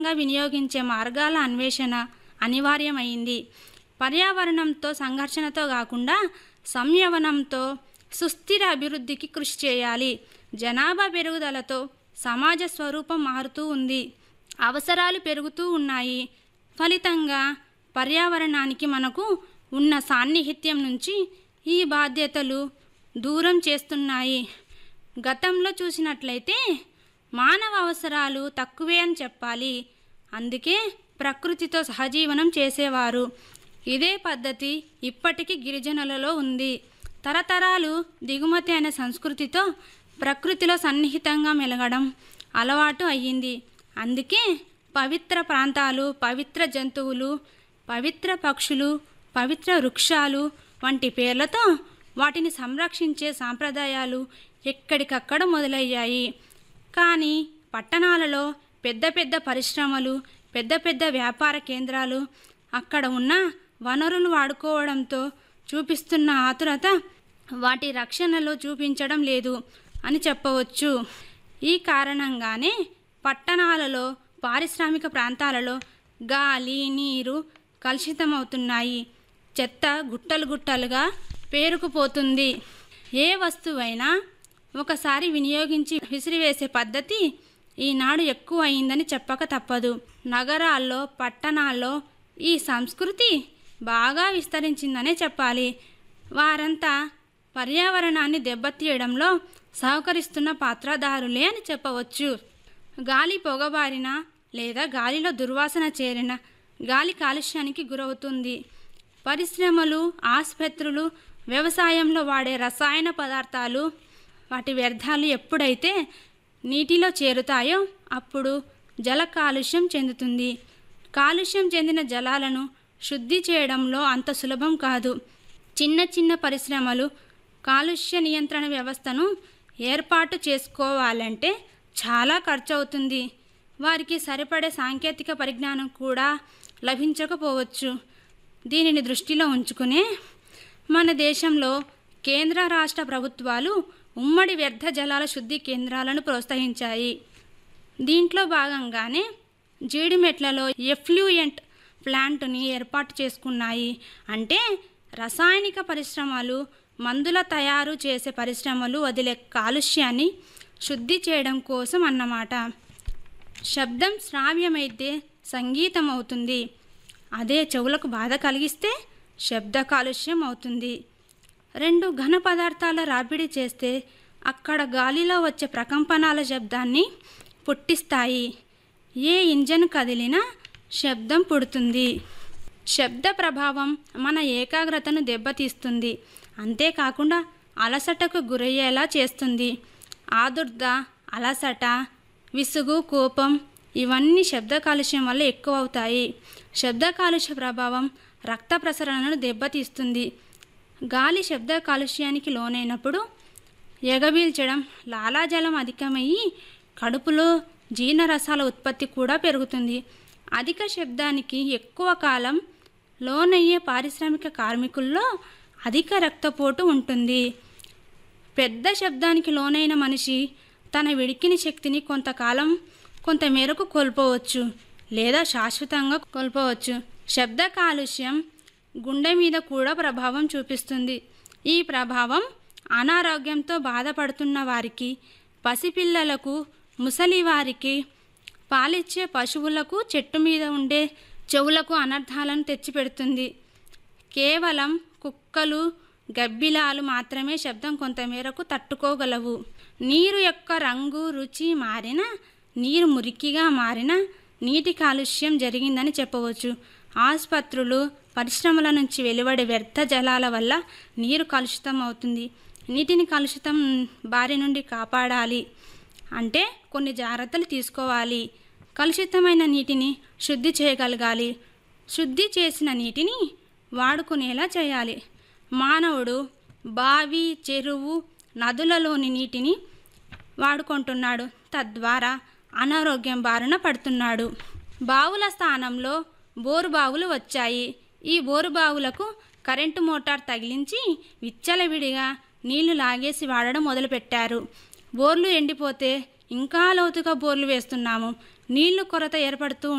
గా వినియోగించే మార్గాల అన్వేషణ అనివార్యమైంది పర్యావరణంతో సంఘర్షణతో కాకుండా సంయమనంతో సుస్థిర అభివృద్ధికి కృషి చేయాలి జనాభా పెరుగుదలతో సమాజ స్వరూపం మారుతూ ఉంది అవసరాలు పెరుగుతూ ఉన్నాయి ఫలితంగా పర్యావరణానికి మనకు ఉన్న సాన్నిహిత్యం నుంచి ఈ బాధ్యతలు దూరం చేస్తున్నాయి గతంలో చూసినట్లయితే మానవ అవసరాలు తక్కువే అని చెప్పాలి అందుకే ప్రకృతితో సహజీవనం చేసేవారు ఇదే పద్ధతి ఇప్పటికీ గిరిజనులలో ఉంది తరతరాలు దిగుమతి అనే సంస్కృతితో ప్రకృతిలో సన్నిహితంగా మెలగడం అలవాటు అయ్యింది అందుకే పవిత్ర ప్రాంతాలు పవిత్ర జంతువులు పవిత్ర పక్షులు పవిత్ర వృక్షాలు వంటి పేర్లతో వాటిని సంరక్షించే సాంప్రదాయాలు ఎక్కడికక్కడ మొదలయ్యాయి కానీ పట్టణాలలో పెద్ద పెద్ద పరిశ్రమలు పెద్ద పెద్ద వ్యాపార కేంద్రాలు అక్కడ ఉన్న వనరులు వాడుకోవడంతో చూపిస్తున్న ఆతురత వాటి రక్షణలో చూపించడం లేదు అని చెప్పవచ్చు ఈ కారణంగానే పట్టణాలలో పారిశ్రామిక ప్రాంతాలలో గాలి నీరు కలుషితమవుతున్నాయి చెత్త గుట్టలు గుట్టలుగా పేరుకుపోతుంది ఏ వస్తువైనా ఒకసారి వినియోగించి విసిరివేసే పద్ధతి ఈనాడు ఎక్కువ అయిందని చెప్పక తప్పదు నగరాల్లో పట్టణాల్లో ఈ సంస్కృతి బాగా విస్తరించిందనే చెప్పాలి వారంతా పర్యావరణాన్ని దెబ్బతీయడంలో సహకరిస్తున్న పాత్రదారులే అని చెప్పవచ్చు గాలి పొగబారిన లేదా గాలిలో దుర్వాసన చేరిన గాలి కాలుష్యానికి గురవుతుంది పరిశ్రమలు ఆసుపత్రులు వ్యవసాయంలో వాడే రసాయన పదార్థాలు వాటి వ్యర్థాలు ఎప్పుడైతే నీటిలో చేరుతాయో అప్పుడు జల కాలుష్యం చెందుతుంది కాలుష్యం చెందిన జలాలను శుద్ధి చేయడంలో అంత సులభం కాదు చిన్న చిన్న పరిశ్రమలు కాలుష్య నియంత్రణ వ్యవస్థను ఏర్పాటు చేసుకోవాలంటే చాలా ఖర్చు అవుతుంది వారికి సరిపడే సాంకేతిక పరిజ్ఞానం కూడా లభించకపోవచ్చు దీనిని దృష్టిలో ఉంచుకునే మన దేశంలో కేంద్ర రాష్ట్ర ప్రభుత్వాలు ఉమ్మడి వ్యర్థ జలాల శుద్ధి కేంద్రాలను ప్రోత్సహించాయి దీంట్లో భాగంగానే జీడిమెట్లలో ఎఫ్లూయెంట్ ప్లాంట్ని ఏర్పాటు చేసుకున్నాయి అంటే రసాయనిక పరిశ్రమలు మందుల తయారు చేసే పరిశ్రమలు వదిలే కాలుష్యాన్ని శుద్ధి చేయడం కోసం అన్నమాట శబ్దం శ్రావ్యమైతే సంగీతం అవుతుంది అదే చెవులకు బాధ కలిగిస్తే శబ్ద కాలుష్యం అవుతుంది రెండు ఘన పదార్థాల రాపిడి చేస్తే అక్కడ గాలిలో వచ్చే ప్రకంపనాల శబ్దాన్ని పుట్టిస్తాయి ఏ ఇంజన్ కదిలినా శబ్దం పుడుతుంది శబ్ద ప్రభావం మన ఏకాగ్రతను దెబ్బతీస్తుంది అంతేకాకుండా అలసటకు గురయ్యేలా చేస్తుంది ఆదుర్ద అలసట విసుగు కోపం ఇవన్నీ శబ్ద కాలుష్యం వల్ల ఎక్కువ అవుతాయి శబ్ద కాలుష్య ప్రభావం రక్త ప్రసరణను దెబ్బతీస్తుంది గాలి శబ్ద కాలుష్యానికి లోనైనప్పుడు ఎగబీల్చడం లాలాజలం అధికమయ్యి కడుపులో జీర్ణరసాల ఉత్పత్తి కూడా పెరుగుతుంది అధిక శబ్దానికి ఎక్కువ కాలం లోనయ్యే పారిశ్రామిక కార్మికుల్లో అధిక రక్తపోటు ఉంటుంది పెద్ద శబ్దానికి లోనైన మనిషి తన విడికిని శక్తిని కొంతకాలం కొంత మేరకు కోల్పోవచ్చు లేదా శాశ్వతంగా కోల్పోవచ్చు శబ్ద కాలుష్యం గుండె మీద కూడా ప్రభావం చూపిస్తుంది ఈ ప్రభావం అనారోగ్యంతో బాధపడుతున్న వారికి పసిపిల్లలకు ముసలివారికి పాలిచ్చే పశువులకు చెట్టు మీద ఉండే చెవులకు అనర్థాలను తెచ్చిపెడుతుంది కేవలం కుక్కలు గబ్బిలాలు మాత్రమే శబ్దం కొంతమేరకు తట్టుకోగలవు నీరు యొక్క రంగు రుచి మారిన నీరు మురికిగా మారిన నీటి కాలుష్యం జరిగిందని చెప్పవచ్చు ఆసుపత్రులు పరిశ్రమల నుంచి వెలువడే వ్యర్థ జలాల వల్ల నీరు కలుషితం అవుతుంది నీటిని కలుషితం బారి నుండి కాపాడాలి అంటే కొన్ని జాగ్రత్తలు తీసుకోవాలి కలుషితమైన నీటిని శుద్ధి చేయగలగాలి శుద్ధి చేసిన నీటిని వాడుకునేలా చేయాలి మానవుడు బావి చెరువు నదులలోని నీటిని వాడుకుంటున్నాడు తద్వారా అనారోగ్యం బారిన పడుతున్నాడు బావుల స్థానంలో బోరు బావులు వచ్చాయి ఈ బోరు బావులకు కరెంటు మోటార్ తగిలించి విచ్చలవిడిగా నీళ్లు లాగేసి వాడడం మొదలుపెట్టారు బోర్లు ఎండిపోతే ఇంకా లోతుగా బోర్లు వేస్తున్నాము నీళ్లు కొరత ఏర్పడుతూ